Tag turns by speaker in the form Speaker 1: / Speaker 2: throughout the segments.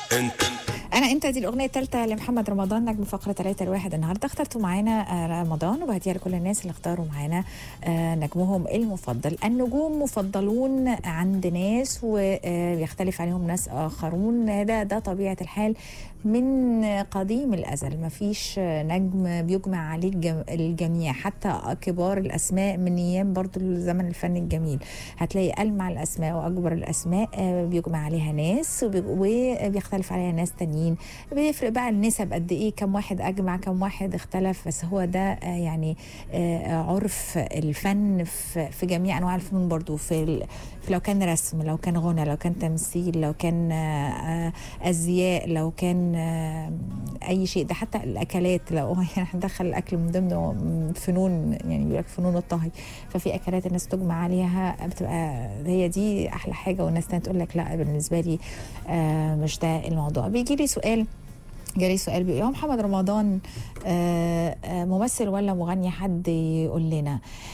Speaker 1: انت
Speaker 2: انا انت دي الاغنيه الثالثه لمحمد رمضان نجم فقره 3 الواحد النهارده اخترتوا معانا آه، رمضان وبهديها لكل الناس اللي اختاروا معانا آه، نجمهم المفضل النجوم مفضلون عند ناس ويختلف عليهم ناس اخرون ده ده طبيعه الحال من قديم الازل ما فيش نجم بيجمع عليه الجم- الجميع حتى كبار الاسماء من ايام برضو الزمن الفن الجميل هتلاقي ألمع الأسماء وأكبر الأسماء آه، بيجمع عليها ناس وبي- وبيختلف عليها ناس تانيين بيفرق بقى النسب قد إيه كم واحد أجمع كم واحد اختلف بس هو ده آه، يعني آه، عرف الفن في في جميع أنواع الفنون برضو في ال- في لو كان رسم لو كان غنى لو كان تمثيل لو كان آه، آه، أزياء لو كان آه، أي شيء ده حتى الأكلات لو يعني هندخل الأكل من ضمن فنون يعني بيقول لك فنون الطهي ففي اكلات الناس تجمع عليها بتبقى هي دي احلى حاجه والناس تانية تقول لك لا بالنسبه لي آه مش ده الموضوع بيجي لي سؤال جالي سؤال بيقول هو محمد رمضان آه آه ممثل ولا مغني حد يقول لنا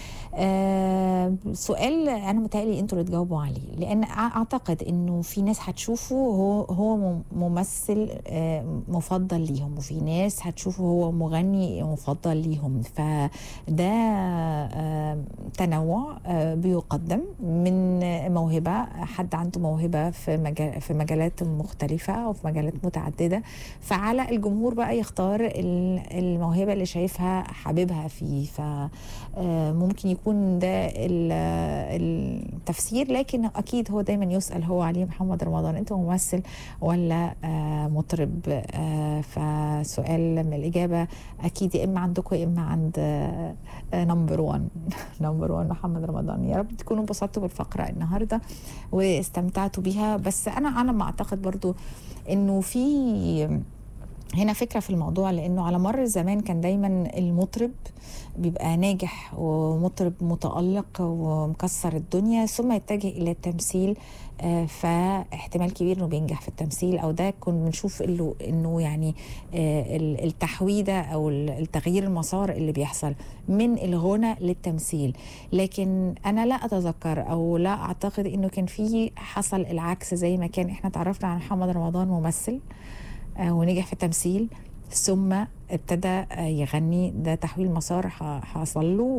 Speaker 2: آه سؤال انا متهيألي انتوا اللي تجاوبوا عليه لان أع- اعتقد انه في ناس هتشوفه هو هو مم- ممثل آه مفضل ليهم وفي ناس هتشوفه هو مغني مفضل ليهم فده آه تنوع آه بيقدم من موهبه حد عنده موهبه في مجال في مجالات مختلفه وفي مجالات متعدده فعلى الجمهور بقى يختار ال- الموهبه اللي شايفها حاببها فيه فممكن يكون ده ال- التفسير لكن اكيد هو دايما يسال هو علي محمد رمضان انت ممثل ولا آه، مطرب آه، فسؤال من الاجابه اكيد يا اما عندكم يا اما عند نمبر 1 نمبر 1 محمد رمضان يا رب تكونوا انبسطتوا بالفقره النهارده واستمتعتوا بيها بس انا على ما اعتقد برضو انه في هنا فكره في الموضوع لانه على مر الزمان كان دايما المطرب بيبقى ناجح ومطرب متالق ومكسر الدنيا ثم يتجه الى التمثيل آه، فاحتمال كبير انه بينجح في التمثيل او ده كنا بنشوف انه انه يعني آه، ال- التحويده او ال- التغيير المسار اللي بيحصل من الغنى للتمثيل لكن انا لا اتذكر او لا اعتقد انه كان في حصل العكس زي ما كان احنا تعرفنا عن محمد رمضان ممثل آه، ونجح في التمثيل ثم ابتدى آه، يغني ده تحويل مسار ح- حصل له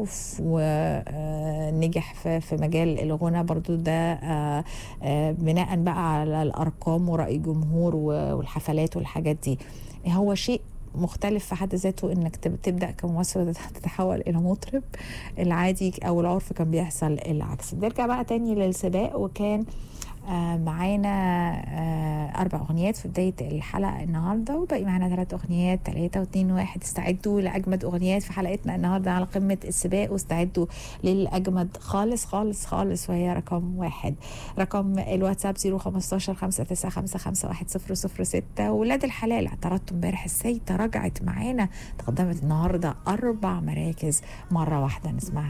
Speaker 2: ونجح في في مجال الغنى برضو ده آه، آه، بناء بقى على الارقام وراي الجمهور و- والحفلات والحاجات دي هو شيء مختلف في حد ذاته انك تب- تبدا كممثل وتتحول الى مطرب العادي او العرف كان بيحصل العكس نرجع بقى تاني للسباق وكان آه، معانا آه، أربع أغنيات في بداية الحلقة النهاردة وباقي معانا ثلاث أغنيات ثلاثة واثنين واحد استعدوا لأجمد أغنيات في حلقتنا النهاردة على قمة السباق واستعدوا للأجمد خالص خالص خالص وهي رقم واحد رقم الواتساب 015 595 100 ولاد الحلال اعترضتوا امبارح ازاي تراجعت معانا تقدمت النهاردة أربع مراكز مرة واحدة نسمعها